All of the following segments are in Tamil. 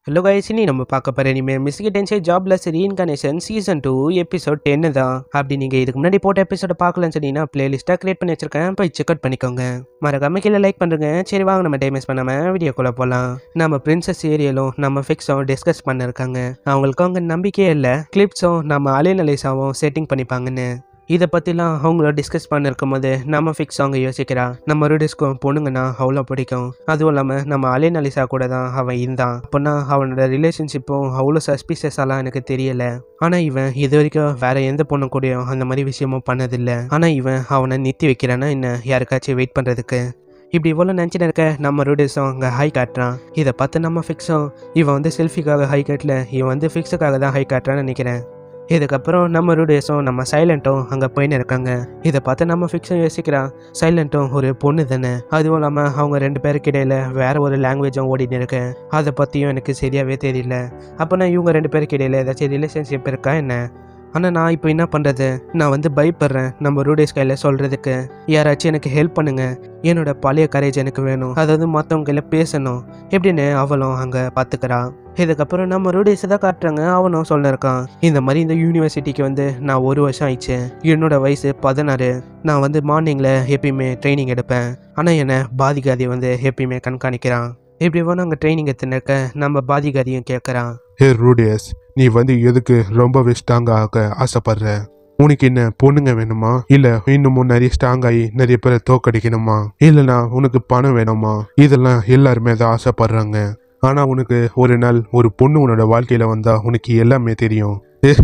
ஹலோ guys இனி நம்ம பார்க்க போகிற இனிமே மிஸ்கிட்டன்ஸே jobless reincarnation season two episode டென்னு தான் அப்படி நீங்கள் இதுக்கு முன்னாடி போட்ட எபிசோட பார்க்கலன்னு சொன்னீங்கன்னா பிளேலிஸ்ட்டாக கிரியேட் பண்ணி வச்சிருக்கேன் போய் செக் அவுட் பண்ணிக்கோங்க மறக்காம கீழே லைக் பண்ணுறேங்க சரி வாங்க நம்ம டைம் மிஸ் பண்ணாமல் வீடியோக்குள்ளே போகலாம் நம்ம பிரின்சஸ் ஏரியலும் நம்ம ஃபிக்ஸும் டிஸ்கஸ் பண்ணிருக்காங்க அவங்களுக்கு அவங்க நம்பிக்கையே இல்லை கிளிப்ஸும் நம்ம அலைநலைசாவும் செட்டிங் பண்ணிப்பாங்கன்னு இதை பற்றிலாம் அவங்கள டிஸ்கஸ் பண்ணிருக்கும் போது நம்ம ஃபிக்ஸ் அவங்க யோசிக்கிறா நம்ம ருடிஸ்க்கும் பொண்ணுங்கன்னா அவ்வளோ பிடிக்கும் அதுவும் இல்லாமல் நம்ம அலின் அலிசா கூட தான் அவன் இருந்தான் அப்போனா அவனோட ரிலேஷன்ஷிப்பும் அவ்வளோ சஸ்பீஷியஸாலாம் எனக்கு தெரியல ஆனால் இவன் இது வரைக்கும் வேற எந்த பொண்ணு கூடயும் அந்த மாதிரி விஷயமும் பண்ணதில்லை ஆனால் இவன் அவனை நிறுத்தி வைக்கிறான்னா என்ன யாருக்காச்சும் வெயிட் பண்ணுறதுக்கு இப்படி இவ்வளோ நினச்சிட்டு இருக்க நம்ம ரூடிஸும் அங்கே ஹை காட்டுறான் இதை பார்த்து நம்ம ஃபிக்ஸும் இவன் வந்து செல்ஃபிக்காக ஹை காட்டல இவன் வந்து ஃபிக்ஸுக்காக தான் ஹை காட்டுறான்னு நினைக்கிறேன் இதுக்கப்புறம் நம்ம ரூடியஸும் நம்ம சைலண்ட்டும் அங்கே போயின்னு இருக்காங்க இதை பார்த்து நம்ம ஃபிக்ஸும் யோசிக்கிறான் சைலண்ட்டும் ஒரு பொண்ணு தானே அதுவும் இல்லாமல் அவங்க ரெண்டு பேருக்கு இடையில வேற ஒரு லாங்குவேஜும் ஓடின்னு இருக்கு அதை பற்றியும் எனக்கு சரியாகவே தெரியல அப்போனா இவங்க ரெண்டு பேருக்கு இடையில ஏதாச்சும் ரிலேஷன்ஷிப் இருக்கா என்ன ஆனால் நான் இப்போ என்ன பண்ணுறது நான் வந்து பயப்படுறேன் நம்ம ரூடேஸ் கையில் சொல்கிறதுக்கு யாராச்சும் எனக்கு ஹெல்ப் பண்ணுங்க என்னோட பழைய கரேஜ் எனக்கு வேணும் அதாவது மற்றவங்க கையில் பேசணும் எப்படின்னு அவளும் அங்கே பார்த்துக்கிறான் இதுக்கப்புறம் நம்ம ரூடேஸ் தான் காட்டுறாங்க அவனும் சொல்லிருக்கான் இந்த மாதிரி இந்த யூனிவர்சிட்டிக்கு வந்து நான் ஒரு வருஷம் ஆயிடுச்சு என்னோட வயசு பதினாறு நான் வந்து மார்னிங்கில் எப்பயுமே ட்ரைனிங் எடுப்பேன் ஆனால் என்னை பாதிகாதி வந்து எப்பயுமே கண்காணிக்கிறான் இப்படி வேணும் அங்கே ட்ரைனிங் எடுத்துன்னு நம்ம பாதிகாதியும் கேட்குறான் ஹே ரூடியஸ் நீ வந்து எதுக்கு ரொம்பவே ஸ்ட்ராங் ஆக ஆசைப்படுற உனக்கு என்ன பொண்ணுங்க வேணுமா இல்ல இன்னமும் நிறைய ஸ்ட்ராங் ஆகி நிறைய பேரை தோக்கடிக்கணுமா இல்லனா உனக்கு பணம் வேணுமா இதெல்லாம் எல்லாருமே தான் ஆசைப்படுறாங்க ஆனா உனக்கு ஒரு நாள் ஒரு பொண்ணு உன்னோட வாழ்க்கையில வந்தா உனக்கு எல்லாமே தெரியும்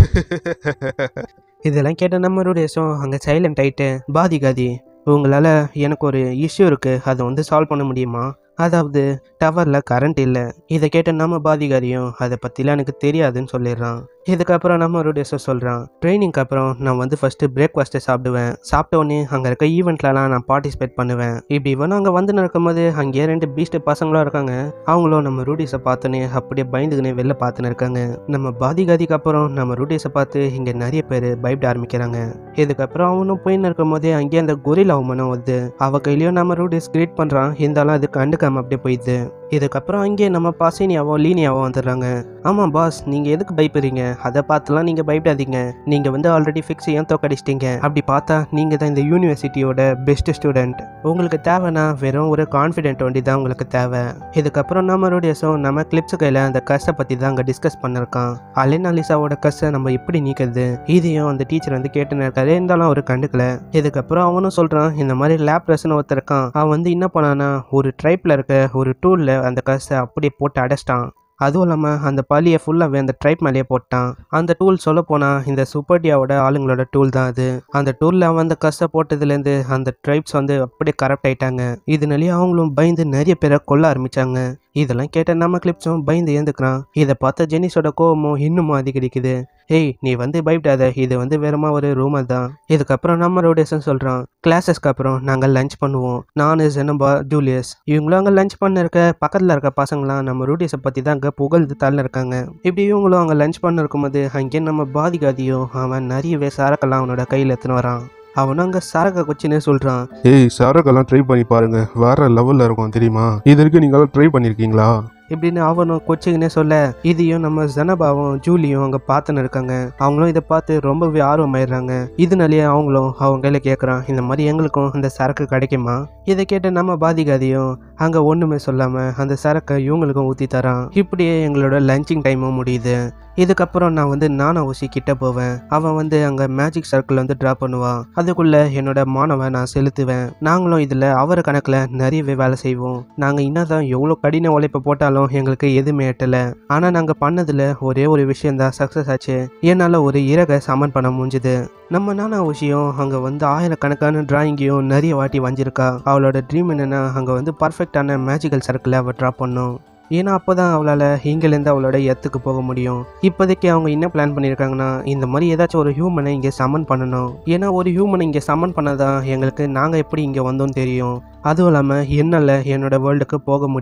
இதெல்லாம் கேட்ட நம்ம ரூடேஸும் அங்கே சைலண்ட் ஆயிட்டு பாதிகாதி உங்களால் எனக்கு ஒரு இஷ்யூ இருக்குது அதை வந்து சால்வ் பண்ண முடியுமா அதாவது டவரில் கரண்ட் இல்லை இதை கேட்ட நம்ம பாதிகாரியும் அதை பற்றிலாம் எனக்கு தெரியாதுன்னு சொல்லிடுறான் இதுக்கப்புறம் நம்ம ரூடேஸை சொல்கிறான் ட்ரைனிங்க்கு அப்புறம் நான் வந்து ஃபஸ்ட்டு பிரேக்ஃபாஸ்ட்டை சாப்பிடுவேன் சாப்பிட்ட உடனே அங்கே இருக்க ஈவெண்ட்லலாம் நான் பார்ட்டிசிபேட் பண்ணுவேன் இப்படி இவனும் அங்கே வந்து நடக்கும்போது அங்கேயே ரெண்டு பீஸ்ட் பசங்களும் இருக்காங்க அவங்களும் நம்ம ரூடிஸை பார்த்தோன்னே அப்படியே பயந்துக்கினே வெளில பார்த்துன்னு இருக்காங்க நம்ம பாதிகாதிக்கு அப்புறம் நம்ம ரூடிஸை பார்த்து இங்கே நிறைய பேர் பயப்பட ஆரம்பிக்கிறாங்க இதுக்கப்புறம் அவனும் போயின்னு இருக்கும் போதே அங்கேயே அந்த கொரிலா உமனும் வந்து அவ கையிலயும் நம்ம ரூடிஸ் கிரியேட் பண்ணுறான் இருந்தாலும் அது கண்டுக்காம அப்படியே போயிடுது இதுக்கப்புறம் அங்கேயே நம்ம பாசினியாவோ லீனியாவோ வந்துடுறாங்க ஆமாம் பாஸ் நீங்கள் எதுக்கு பயப்படுறீங்க அதை பார்த்துலாம் நீங்கள் பயப்படாதீங்க நீங்கள் வந்து ஆல்ரெடி ஃபிக்ஸ் ஏன் தோக்கடிச்சிட்டீங்க அப்படி பார்த்தா நீங்கள் தான் இந்த யூனிவர்சிட்டியோட பெஸ்ட் ஸ்டூடெண்ட் உங்களுக்கு தேவைன்னா வெறும் ஒரு கான்ஃபிடென்ட் வண்டி தான் உங்களுக்கு தேவை இதுக்கப்புறம் நம்ம ரூடியஸும் நம்ம கிளிப்ஸ் கையில் அந்த கஸை பற்றி தான் அங்கே டிஸ்கஸ் பண்ணிருக்கான் அலின் அலிசாவோட கஸை நம்ம எப்படி நீக்கிறது இதையும் அந்த டீச்சர் வந்து கேட்டுன்னு இருக்காரு இருந்தாலும் அவர் கண்டுக்கல இதுக்கப்புறம் அவனும் சொல்கிறான் இந்த மாதிரி லேப் ரசன் ஒருத்தர் இருக்கான் அவன் வந்து என்ன பண்ணானா ஒரு ட்ரைப்பில் இருக்க ஒரு டூலில் அந்த கஸை அப்படியே போட்டு அடைச்சிட்டான் அதுவும் இல்லாமல் அந்த பழியை ஃபுல்லாகவே அந்த ட்ரைப் மேலேயே போட்டான் அந்த டூல் சொல்ல போனால் இந்த சூப்பர்டியாவோட ஆளுங்களோட டூல் தான் அது அந்த டூலில் அவன் அந்த கஷ்ட போட்டதுலேருந்து அந்த ட்ரைப்ஸ் வந்து அப்படியே கரப்ட் ஆயிட்டாங்க இதனாலேயே அவங்களும் பயந்து நிறைய பேரை கொல்ல ஆரம்பிச்சாங்க இதெல்லாம் கேட்ட நம்ம கிளிப்ஸும் பயந்து ஏந்துக்கிறான் இதை பார்த்த ஜெனிஸோட கோவமும் இன்னமும் அதிகரிக்குது ஏய் நீ வந்து பயப்படாத இது வந்து வேறமா ஒரு ரூமர் தான் இதுக்கப்புறம் நம்ம ரோடேசன் சொல்கிறான் கிளாஸஸ்க்கு அப்புறம் நாங்கள் லஞ்ச் பண்ணுவோம் நானு ஜெனபா ஜூலியஸ் இவங்களும் அங்கே லஞ்ச் பண்ண இருக்க பக்கத்தில் இருக்க பசங்களாம் நம்ம ரூடியஸை பற்றி தான் அங்கே புகழ்ந்து தள்ள இருக்காங்க இப்படி இவங்களும் அங்கே லஞ்ச் பண்ண இருக்கும்போது அங்கே நம்ம பாதிகாதியும் அவன் நிறையவே சரக்கெல்லாம் அவனோட கையில் எடுத்துன்னு வரான் அவனும் அங்கே சரக்க கொச்சினே சொல்கிறான் ஏய் சரக்கெல்லாம் ட்ரை பண்ணி பாருங்க வேற லெவல்ல இருக்கும் தெரியுமா இது வரைக்கும் நீங்க ட்ரை பண்ணிருக்கீங்களா இப்படின்னு அவனும் கொச்சிங்கன்னே சொல்ல இதையும் நம்ம ஜனபாவும் ஜூலியும் அங்கே பார்த்துன்னு இருக்காங்க அவங்களும் இதை பார்த்து ரொம்பவே ஆர்வமாயிடுறாங்க இதனாலேயே அவங்களும் அவங்க கையில் கேட்குறான் இந்த மாதிரி எங்களுக்கும் அந்த சரக்கு கிடைக்குமா இதை கேட்டு நம்ம பாதிகாதியும் அங்கே ஒன்றுமே சொல்லாமல் அந்த சரக்கை இவங்களுக்கும் ஊற்றி தரான் இப்படியே எங்களோட லஞ்சிங் டைமும் முடியுது இதுக்கப்புறம் நான் வந்து நானா ஊசி கிட்ட போவேன் அவன் வந்து அங்கே மேஜிக் சர்க்கிள் வந்து ட்ரா பண்ணுவான் அதுக்குள்ள என்னோட மாணவன் நான் செலுத்துவேன் நாங்களும் இதில் அவர் கணக்கில் நிறையவே வேலை செய்வோம் நாங்கள் என்னதான் எவ்வளோ கடின உழைப்பு போட்டாலும் எங்களுக்கு எதுவுமே எட்டலை ஆனால் நாங்கள் பண்ணதில் ஒரே ஒரு விஷயம் தான் சக்ஸஸ் ஆச்சு என்னால் ஒரு இறகை சமன் பண்ண முடிஞ்சுது நம்ம நானா விஷயம் அங்கே வந்து ஆயிரக்கணக்கான டிராயிங்கையும் நிறைய வாட்டி வஞ்சிருக்கா அவளோட ட்ரீம் என்னென்னா அங்கே வந்து பர்ஃபெக்டான மேஜிக்கல் சர்க்கிளை அவள் ட்ரா பண்ணும் ஏன்னா அப்போ தான் அவளால் இங்கேருந்து அவளோட எத்துக்கு போக முடியும் இப்போதைக்கு அவங்க என்ன பிளான் பண்ணியிருக்காங்கன்னா இந்த மாதிரி ஏதாச்சும் ஒரு ஹியூமனை இங்கே சமன் பண்ணணும் ஏன்னா ஒரு ஹியூமனை இங்கே சமன் பண்ணதான் எங்களுக்கு நாங்கள் எப்படி இங்கே வந்தோம் தெரியும் அதுவும் இல்லாமல் என்னால் என்னோட வேர்ல்டுக்கு போக முடியும்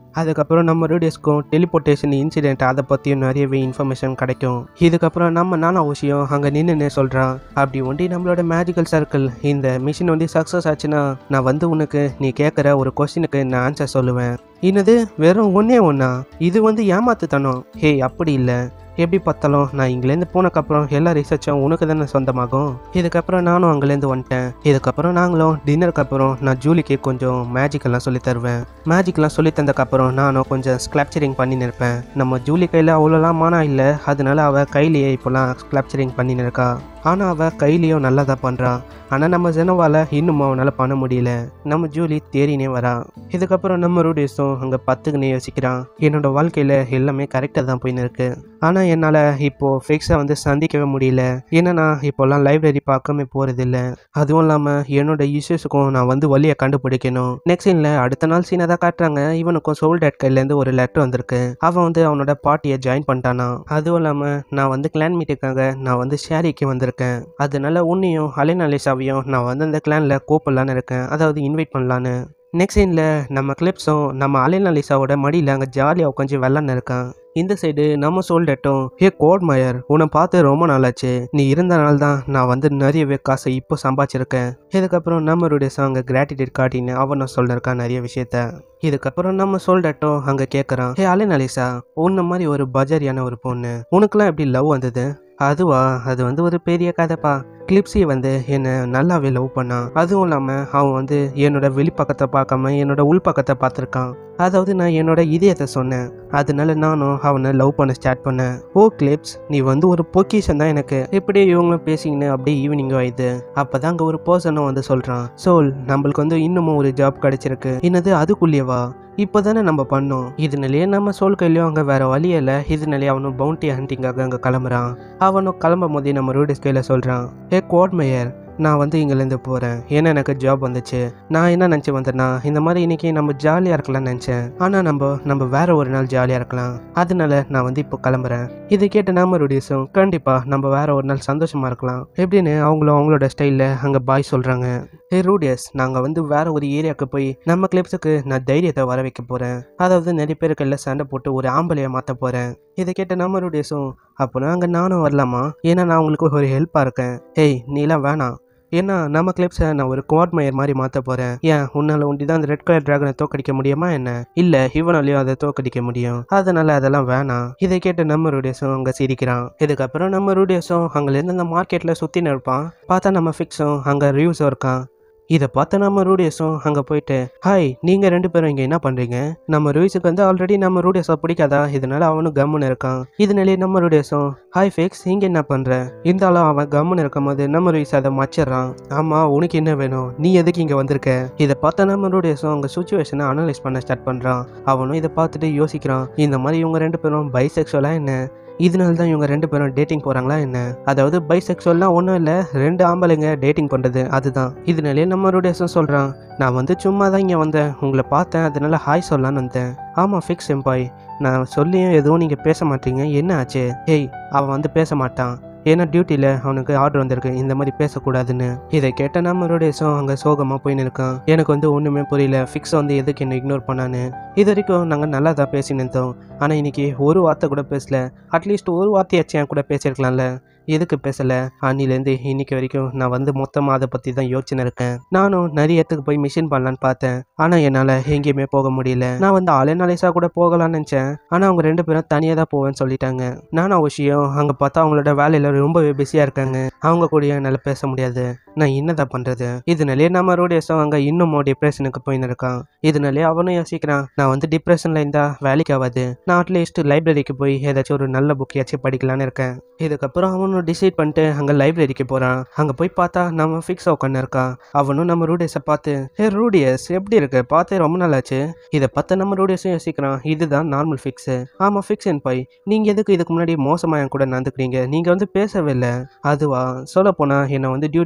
அதுக்கப்புறம் நம்ம ரூடியஸ்க்கும் டெலிபோர்ட்டேஷன் இன்சிடென்ட் அதை பற்றியும் நிறையவே இன்ஃபர்மேஷன் கிடைக்கும் இதுக்கப்புறம் நம்ம நானா விஷயம் அங்கே நின்று சொல்கிறான் அப்படி ஒண்டி நம்மளோட மேஜிக்கல் சர்க்கிள் இந்த மிஷின் வந்து சக்ஸஸ் ஆச்சுன்னா நான் வந்து உனக்கு நீ கேட்குற ஒரு கொஸ்டினுக்கு நான் ஆன்சர் சொல்லுவேன் என்னது வெறும் ஒன்றே ஒன்றா இது வந்து ஏமாத்துத்தனம் ஹே அப்படி இல்லை எப்படி பார்த்தாலும் நான் இங்கேருந்து போனக்கப்புறம் எல்லா ரிசர்ச்சும் உனக்கு தானே சொந்தமாகும் இதுக்கப்புறம் நானும் அங்கேருந்து வந்துட்டேன் இதுக்கப்புறம் நாங்களும் டின்னருக்கு அப்புறம் நான் ஜூலிக்கு கொஞ்சம் மேஜிக்கெல்லாம் சொல்லி தருவேன் மேஜிக்லாம் சொல்லி தந்தக்கப்புறம் நானும் கொஞ்சம் ஸ்கிளாப்சரிங் பண்ணின்னு இருப்பேன் நம்ம ஜூலி கையில் அவ்வளோலாம் மானா இல்லை அதனால அவள் கையிலேயே இப்போலாம் ஸ்கிளாப்சரிங் பண்ணின்னு இருக்கா ஆனால் அவள் கையிலையும் நல்லா தான் பண்ணுறா ஆனால் நம்ம ஜெனவால் இன்னும் அவனால் பண்ண முடியல நம்ம ஜூலி தேறினே வரா இதுக்கப்புறம் நம்ம ரூடியஸும் அங்கே பத்துக்குன்னு யோசிக்கிறான் என்னோட வாழ்க்கையில் எல்லாமே கரெக்டாக தான் போயின்னு இருக்கு ஆனால் என்னால் இப்போது ஃபிக்ஸை வந்து சந்திக்கவே முடியல ஏன்னா இப்போல்லாம் லைப்ரரி பார்க்கவே போகிறதில்ல அதுவும் இல்லாமல் என்னோட இஷ்யூஸுக்கும் நான் வந்து வழியை கண்டுபிடிக்கணும் நெக்ஸ்ட் சீனில் அடுத்த நாள் சீனை தான் காட்டுறாங்க இவனுக்கும் சோல் டேட் கையிலேருந்து ஒரு லெட்டர் வந்திருக்கு அவன் வந்து அவனோட பார்ட்டியை ஜாயின் பண்ணிட்டானா அதுவும் இல்லாமல் நான் வந்து கிளான் மீட்டுக்காக நான் வந்து ஷேரிக்கு வந்திருக்கேன் அதனால உன்னையும் அலைன் அலிசாவையும் நான் வந்து அந்த கிளானில் கூப்பிடலான்னு இருக்கேன் அதாவது இன்வைட் பண்ணலான்னு நெக்ஸ்ட் சீனில் நம்ம கிளிப்ஸும் நம்ம அலைன் அலிசாவோட மடியில் அங்கே ஜாலியாக உட்காந்து வெள்ளான்னு இருக்கான் இந்த சைடு நம்ம சொல்லிட்டோம் ஹே கோட் மயர் உன்னை பார்த்து ரொம்ப நாளாச்சு நீ இருந்தனால தான் நான் வந்து நிறையவே காசை இப்போ சம்பாதிச்சிருக்கேன் இதுக்கப்புறம் நம்மளுடைய அங்கே கிராட்டிடியூட் காட்டின்னு அவனும் சொல்லிருக்கான் நிறைய விஷயத்த இதுக்கப்புறம் நம்ம சொல்லிட்டோம் அங்கே கேட்குறான் ஹே அலைன் அலிசா உன்ன மாதிரி ஒரு பஜாரியான ஒரு பொண்ணு உனக்குலாம் எப்படி லவ் வந்தது அதுவா அது வந்து ஒரு பெரிய கதைப்பா கிளிப்ஸி வந்து என்னை நல்லாவே லவ் பண்ணான் அதுவும் இல்லாமல் அவன் வந்து என்னோட வெளிப்பக்கத்தை பார்க்காம என்னோட உள்பக்கத்தை பார்த்துருக்கான் அதாவது நான் என்னோட இதயத்தை சொன்னேன் அதனால நானும் அவனை லவ் பண்ண ஸ்டார்ட் பண்ணேன் ஓ கிளிப்ஸ் நீ வந்து ஒரு பொக்கிஷன் தான் எனக்கு இப்படியே இவங்களும் பேசிங்கன்னு அப்படியே ஈவினிங் ஆயிடுது அப்பதான் அங்கே ஒரு பர்சனும் வந்து சொல்கிறான் சோல் நம்மளுக்கு வந்து இன்னமும் ஒரு ஜாப் கிடைச்சிருக்கு என்னது அதுக்குள்ளேவா இப்போதானே நம்ம பண்ணோம் இதனாலேயே நம்ம சோல் கையிலையும் அங்கே வேற வழி இல்லை இதனாலேயே அவனும் பவுண்டி ஹண்டிங்காக அங்கே கிளம்புறான் அவனும் கிளம்பும் போதே நம்ம ரூடிஸ் கையில் சொல்கிறான் ஏ கோட்மேயர் நான் வந்து இங்கேருந்து போகிறேன் ஏன்னா எனக்கு ஜாப் வந்துச்சு நான் என்ன நினச்சி வந்தேன்னா இந்த மாதிரி இன்னைக்கு நம்ம ஜாலியாக இருக்கலாம்னு நினச்சேன் ஆனால் நம்ம நம்ம வேற ஒரு நாள் ஜாலியாக இருக்கலாம் அதனால நான் வந்து இப்போ கிளம்புறேன் இதை கேட்ட நாம ரூடிஸும் கண்டிப்பாக நம்ம வேற ஒரு நாள் சந்தோஷமாக இருக்கலாம் எப்படின்னு அவங்களும் அவங்களோட ஸ்டைலில் அங்கே பாய் சொல்கிறாங்க ஹே ரூடியஸ் நாங்கள் வந்து வேற ஒரு ஏரியாவுக்கு போய் நம்ம கிளிப்ஸுக்கு நான் தைரியத்தை வர வைக்க போகிறேன் அதாவது நிறைய பேருக்கெல்லாம் சண்டை போட்டு ஒரு ஆம்பளையை மாற்ற போகிறேன் இதை கேட்ட நம்ம ரூடியஸும் அப்போனா அங்கே நானும் வரலாமா ஏன்னா நான் உங்களுக்கு ஒரு ஹெல்ப்பாக இருக்கேன் ஏய் நீலாம் வேணாம் ஏன்னா நம்ம கிளிப்ஸை நான் ஒரு குவாட் மயர் மாதிரி மாற்ற போகிறேன் ஏன் உன்னால் ஒண்டி தான் அந்த ரெட் கலர் டிராகனை தோக்கடிக்க முடியுமா என்ன இல்லை இவனாலையும் அதை தோக்கடிக்க முடியும் அதனால அதெல்லாம் வேணாம் இதை கேட்டு நம்ம ரூடியஸும் அங்கே சிரிக்கிறான் இதுக்கப்புறம் நம்ம ரூடியஸும் அங்கேருந்து அந்த மார்க்கெட்டில் சுற்றின்னு இருப்பான் பார்த்தா நம்ம ஃபிக்ஸும் அங்கே ரிவ்யூஸும் இருக்கான் இதை பார்த்த நம்ம ரூடியஸும் அங்கே போயிட்டு ஹாய் நீங்கள் ரெண்டு பேரும் இங்கே என்ன பண்ணுறீங்க நம்ம ரூயிஸுக்கு வந்து ஆல்ரெடி நம்ம ரூடியஸை பிடிக்காதா இதனால அவனும் கம்முன்னு இருக்கான் இதனாலே நம்ம ரூடியஸும் ஹாய் ஃபேக்ஸ் இங்கே என்ன பண்ணுற இருந்தாலும் அவன் கம்முன்னு இருக்கும் போது நம்ம ரூயிஸ் அதை மச்சிடுறான் ஆமாம் உனக்கு என்ன வேணும் நீ எதுக்கு இங்கே வந்திருக்க இதை பார்த்த நம்ம ரூடியஸும் அங்கே சுச்சுவேஷனை அனலைஸ் பண்ண ஸ்டார்ட் பண்ணுறான் அவனும் இதை பார்த்துட்டு யோசிக்கிறான் இந்த மாதிரி இவங்க ரெண்டு பேரும் பைசெக்சுவலாக என்ன இதனால தான் இவங்க ரெண்டு பேரும் டேட்டிங் போகிறாங்களா என்ன அதாவது பைசெக்சுவல்னா ஒன்றும் இல்லை ரெண்டு ஆம்பளைங்க டேட்டிங் பண்ணுறது அதுதான் இதனாலே நம்ம ரூடேஸும் சொல்கிறான் நான் வந்து சும்மா தான் இங்கே வந்தேன் உங்களை பார்த்தேன் அதனால ஹாய் சொல்லலான்னு வந்தேன் ஆமாம் ஃபிக்ஸ் எம்பாய் நான் சொல்லியும் எதுவும் நீங்கள் பேச மாட்டீங்க என்ன ஆச்சு ஏய் அவன் வந்து பேச மாட்டான் ஏன்னா டியூட்டியில் அவனுக்கு ஆர்டர் வந்திருக்கு இந்த மாதிரி பேசக்கூடாதுன்னு இதை கேட்ட நம்ம ரூடேஸும் அங்கே சோகமாக போயின்னு இருக்கான் எனக்கு வந்து ஒன்றுமே புரியல ஃபிக்ஸ் வந்து எதுக்கு என்ன இக்னோர் பண்ணான்னு இது வரைக்கும் நாங்கள் நல்லா தான் பேசின்னு இருந்தோம் ஆனால் இன்னைக்கு ஒரு வார்த்தை கூட பேசல அட்லீஸ்ட் ஒரு வார்த்தையாச்சும் என் கூட பேசியிருக்கலாம்ல எதுக்கு பேசலை அன்னிலேருந்து இன்னைக்கு வரைக்கும் நான் வந்து மொத்தமாக அதை பற்றி தான் யோசனை இருக்கேன் நானும் நிறைய இடத்துக்கு போய் மிஷின் பண்ணலான்னு பார்த்தேன் ஆனால் என்னால் எங்கேயுமே போக முடியல நான் வந்து அலைநாலேசா கூட போகலான்னு நினச்சேன் ஆனால் அவங்க ரெண்டு பேரும் தனியாக தான் போவேன்னு சொல்லிட்டாங்க நானும் விஷயம் அங்கே பார்த்தா அவங்களோட வேலையில் ரொம்பவே பிஸியாக இருக்காங்க அவங்க கூட என்னால் பேச முடியாது நான் என்னதான் பண்ணுறது இதனாலே நம்ம ரோடியஸும் அங்கே இன்னமும் டிப்ரெஷனுக்கு போயின்னு இருக்கான் இதனாலே அவனும் யோசிக்கிறான் நான் வந்து டிப்ரெஷனில் இருந்தால் வேலைக்கு ஆகாது நான் அட்லீஸ்ட் லைப்ரரிக்கு போய் ஏதாச்சும் ஒரு நல்ல புக்கையாச்சும் படிக்கலான்னு இருக்கேன் இதுக்கப்புறம் அவனும் டிசைட் பண்ணிட்டு அங்கே லைப்ரரிக்கு போகிறான் அங்கே போய் பார்த்தா நம்ம ஃபிக்ஸ் உட்காந்து இருக்கான் அவனும் நம்ம ரூடியஸை பார்த்து ஏ ரூடியஸ் எப்படி இருக்கு பார்த்தே ரொம்ப நாளாச்சு இதை பார்த்து நம்ம ரூடியஸும் யோசிக்கிறான் இதுதான் நார்மல் ஃபிக்ஸு ஆமாம் ஃபிக்ஸ் என் பை நீங்கள் எதுக்கு இதுக்கு முன்னாடி மோசமாக என் கூட நடந்துக்கிறீங்க நீங்கள் வந்து பேசவே இல்லை அதுவா சொல்ல போனால் என்னை வந்து டியூட்டியில் பேச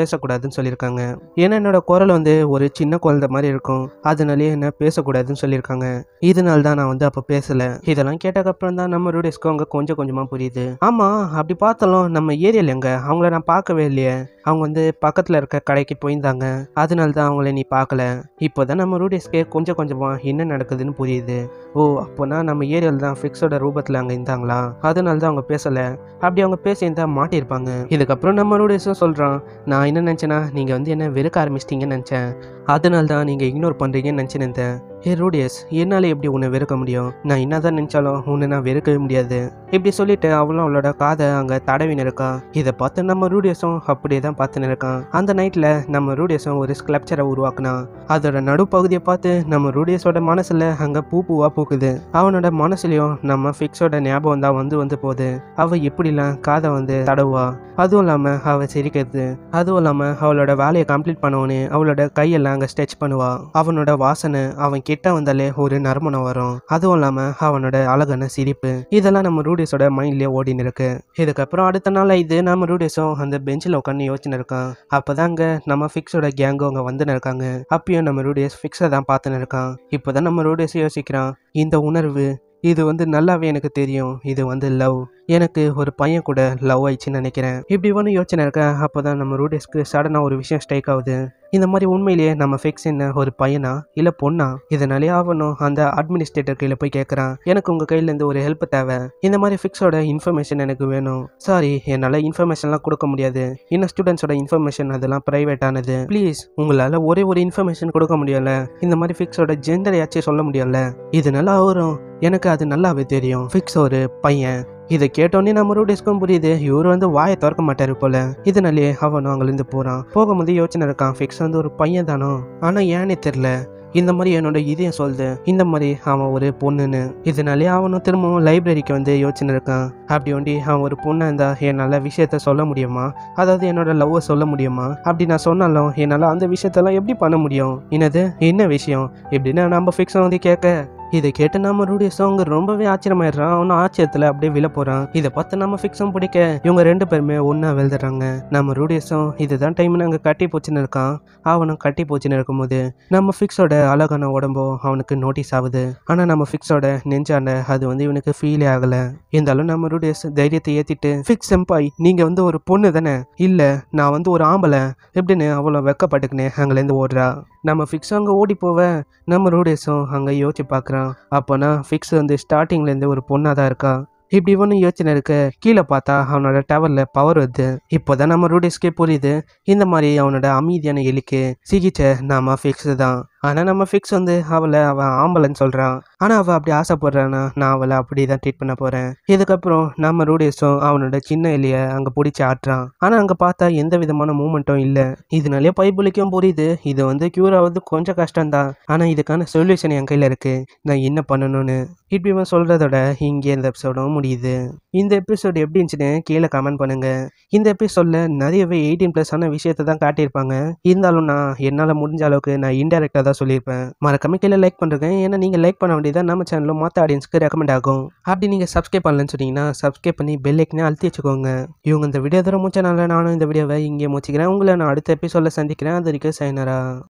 பேசக்கூடாதுன்னு சொல்லியிருக்காங்க ஏன்னா என்னோட குரல் வந்து ஒரு சின்ன குழந்தை மாதிரி இருக்கும் அதனாலேயே என்ன பேசக்கூடாதுன்னு சொல்லியிருக்காங்க இதனால தான் நான் வந்து அப்போ பேசல இதெல்லாம் கேட்டக்கப்புறம் தான் நம்ம ரூடேஸ்க்கு அவங்க கொஞ்சம் கொஞ்சமாக புரியுது ஆமாம் அப்படி பார்த்தாலும் நம்ம ஏரியால எங்க அவங்கள நான் பார்க்கவே இல்லையே அவங்க வந்து பக்கத்தில் இருக்க கடைக்கு போயிருந்தாங்க அதனால தான் அவங்கள நீ பார்க்கல இப்போ தான் நம்ம ரூடேஸ்க்கு கொஞ்சம் கொஞ்சமாக என்ன நடக்குதுன்னு புரியுது ஓ அப்போனா நம்ம ஏரியாவில் தான் ஃபிக்ஸோட ரூபத்தில் அங்கே இருந்தாங்களா அதனால தான் அவங்க பேசலை அப்படி அவங்க பேசியிருந்தா மாட்டியிருப்பாங்க இதுக்கப்புறம் நம்ம ரூடேஸும் சொல்கிறான் நான் என்ன நினச்சேன்னா நீங்கள் வந்து என்ன வெறுக்க ஆரம்பிச்சிட்டிங்கன்னு நினச்சேன் அதனால தான் நீங்கள் இக்னோர் பண்ணுறீங்கன்னு நினச்சி நினைத்தேன் ஏ ரூடியஸ் என்னால் எப்படி உன்னை வெறுக்க முடியும் நான் என்னதான் நினச்சாலும் உன்னை நான் வெறுக்கவே முடியாது இப்படி சொல்லிட்டு அவளும் அவளோட காதை அங்கே தடவின்னு இருக்கா இதை பார்த்து நம்ம ரூடியஸும் அப்படியே தான் பார்த்துன்னு இருக்கான் அந்த நைட்டில் நம்ம ரூடியஸும் ஒரு ஸ்கல்ப்சரை உருவாக்குனான் அதோட நடுப்பகுதியை பார்த்து நம்ம ரூடியஸோட மனசில் அங்கே பூ பூவாக பூக்குது அவனோட மனசுலையும் நம்ம ஃபிக்ஸோட ஞாபகம் தான் வந்து வந்து போகுது அவள் எப்படிலாம் காதை வந்து தடவுவா அதுவும் இல்லாமல் அவள் சிரிக்கிறது அதுவும் இல்லாமல் அவளோட வேலையை கம்ப்ளீட் பண்ணவனே அவளோட கையெல்லாம் அங்கே ஸ்ட்ரெச் பண்ணுவா அவனோட வாசனை அவன் கிட்ட வந்தாலே ஒரு நறுமணம் வரும் அதுவும் இல்லாமல் அவனோட அழகான சிரிப்பு இதெல்லாம் நம்ம ரூடிஸோட மைண்ட்லேயே ஓடின்னு இருக்கு இதுக்கப்புறம் அடுத்த நாள் இது நம்ம ரூடிஸும் அந்த பெஞ்சில் உட்காந்து யோசிச்சுன்னு இருக்கான் அப்போதான் அங்கே நம்ம ஃபிக்ஸோட கேங்கும் அங்கே வந்துன்னு இருக்காங்க அப்பயும் நம்ம ரூடியஸ் ஃபிக்ஸை தான் பார்த்துன்னு இருக்கான் இப்போதான் நம்ம ரூடியஸ் யோசிக்கிறான் இந்த உணர்வு இது வந்து நல்லாவே எனக்கு தெரியும் இது வந்து லவ் எனக்கு ஒரு பையன் கூட லவ் ஆயிடுச்சுன்னு நினைக்கிறேன் இப்படி ஒன்று யோசனை இருக்கேன் அப்போ தான் நம்ம ரூடேஸ்க்கு சடனாக ஒரு விஷயம் ஸ்ட்ரைக் ஆகுது இந்த மாதிரி உண்மையிலேயே நம்ம ஃபிக்ஸ் என்ன ஒரு பையனா இல்லை பொண்ணா இதனாலே ஆகணும் அந்த அட்மினிஸ்ட்ரேட்டர் கையில் போய் கேட்குறான் எனக்கு உங்கள் கையிலேருந்து ஒரு ஹெல்ப் தேவை இந்த மாதிரி ஃபிக்ஸோட இன்ஃபர்மேஷன் எனக்கு வேணும் சாரி என்னால் இன்ஃபர்மேஷன்லாம் கொடுக்க முடியாது இன்னும் ஸ்டூடெண்ட்ஸோட இன்ஃபர்மேஷன் அதெல்லாம் ப்ரைவேட்டானது ப்ளீஸ் உங்களால் ஒரே ஒரு இன்ஃபர்மேஷன் கொடுக்க முடியல இந்த மாதிரி ஃபிக்ஸோட ஜெண்டரையாச்சும் சொல்ல முடியல இதனால அவரும் எனக்கு அது நல்லாவே தெரியும் ஃபிக்ஸ் ஒரு பையன் இதை கேட்டோன்னே நம்ம ரூடேஸ்க்கும் புரியுது இவர் வந்து வாயை திறக்க மாட்டாரு போல இதனாலே அவனும் அங்கிருந்து போறான் போகும்போது யோசனை இருக்கான் ஃபிக்ஸ் வந்து ஒரு பையன் தானோ ஆனா ஏன்னே தெரியல இந்த மாதிரி என்னோட இதயம் சொல்லுது இந்த மாதிரி அவன் ஒரு பொண்ணுன்னு இதனாலே அவனும் திரும்பவும் லைப்ரரிக்கு வந்து யோசனை இருக்கான் அப்படி ஒண்டி அவன் ஒரு பொண்ணா இருந்தா என்னால் விஷயத்த சொல்ல முடியுமா அதாவது என்னோட லவ்வை சொல்ல முடியுமா அப்படி நான் சொன்னாலும் என்னால் அந்த விஷயத்தெல்லாம் எப்படி பண்ண முடியும் என்னது என்ன விஷயம் இப்படின்னு நம்ம ஃபிக்ஸ் வந்து கேட்க இதை கேட்டு நம்ம ரூடியஸும் அவங்க ரொம்பவே ஆச்சரியமாயிடுறான் அவனும் ஆச்சரியத்தில் அப்படியே விழ போகிறான் இதை பார்த்து நம்ம ஃபிக்ஸும் பிடிக்க இவங்க ரெண்டு பேருமே ஒன்றா வெழுதுறாங்க நம்ம ரூடியஸும் இதுதான் டைம்னு அங்கே கட்டி போச்சுன்னு இருக்கான் அவனும் கட்டி போச்சுன்னு இருக்கும்போது நம்ம ஃபிக்ஸோட அழகான உடம்போ அவனுக்கு நோட்டீஸ் ஆகுது ஆனால் நம்ம ஃபிக்ஸோட நெஞ்சாண்ட அது வந்து இவனுக்கு ஃபீலே ஆகலை இருந்தாலும் நம்ம ரூடியஸ் தைரியத்தை ஏற்றிட்டு ஃபிக்ஸ் செம்பாய் நீங்கள் வந்து ஒரு பொண்ணு தானே இல்லை நான் வந்து ஒரு ஆம்பளை எப்படின்னு அவ்வளோ வெக்கப்பட்டுக்குன்னு அங்கேருந்து ஓடுறா நம்ம ஃபிக்ஸ் அங்கே ஓடி போவ நம்ம ரூடேஸும் அங்கே யோசிச்சு பார்க்குறான் அப்போனா ஃபிக்ஸ் வந்து ஸ்டார்டிங்லேருந்து ஒரு பொண்ணாக தான் இருக்கா இப்படி ஒன்றும் யோசனை இருக்க கீழே பார்த்தா அவனோட டவரில் பவர் வருது இப்போதான் நம்ம ரூடேஸ்க்கே புரியுது இந்த மாதிரி அவனோட அமைதியான எலிக்கு சிகிச்சை நாம ஃபிக்ஸ் தான் ஆனால் நம்ம ஃபிக்ஸ் வந்து அவளை அவன் ஆம்பளைன்னு சொல்கிறான் ஆனால் அவள் அப்படி ஆசைப்படுறானா நான் அவளை அப்படி தான் ட்ரீட் பண்ண போகிறேன் இதுக்கப்புறம் நம்ம ரூடேஸும் அவனோட சின்ன எலியை அங்கே பிடிச்சி ஆட்டுறான் ஆனால் அங்கே பார்த்தா எந்த விதமான மூமெண்ட்டும் இல்லை இதனாலே பைபிளுக்கும் புரியுது இது வந்து க்யூர் ஆகுது கொஞ்சம் கஷ்டம்தான் ஆனால் இதுக்கான சொல்யூஷன் என் கையில் இருக்குது நான் என்ன பண்ணணும்னு இப்படி இவன் சொல்கிறதோட இங்கே இந்த எபிசோடும் முடியுது இந்த எபிசோடு எப்படி இருந்துச்சுன்னு கீழே கமெண்ட் பண்ணுங்கள் இந்த எபிசோடில் நிறையவே எயிட்டீன் ப்ளஸ் ஆன விஷயத்தை தான் காட்டியிருப்பாங்க இருந்தாலும் நான் என்னால் முடிஞ்ச அளவுக்கு நான் இன்டெரக்டாக தான் சொல்லியிருப்பேன் மறக்காம கீழே லைக் பண்ணுறேன் ஏன்னா நீங்கள் லைக் பண்ண வேண்டியதான் நம்ம சேனலும் மற்ற ஆடியன்ஸ்க்கு ரெக்கமெண்ட் ஆகும் அப்படி நீங்கள் சப்ஸ்கிரைப் பண்ணலன்னு சொன்னீங்கன்னா சப்ஸ்கிரைப் பண்ணி பெல் ஐக்கனே அழுத்தி வச்சுக்கோங்க இவங்க இந்த வீடியோ தர முடிச்சனால நானும் இந்த வீடியோவை இங்கே முடிச்சுக்கிறேன் உங்களை நான் அடுத்த எபிசோடில் சந்திக்கிறேன் அது வரைக்கும் சைனரா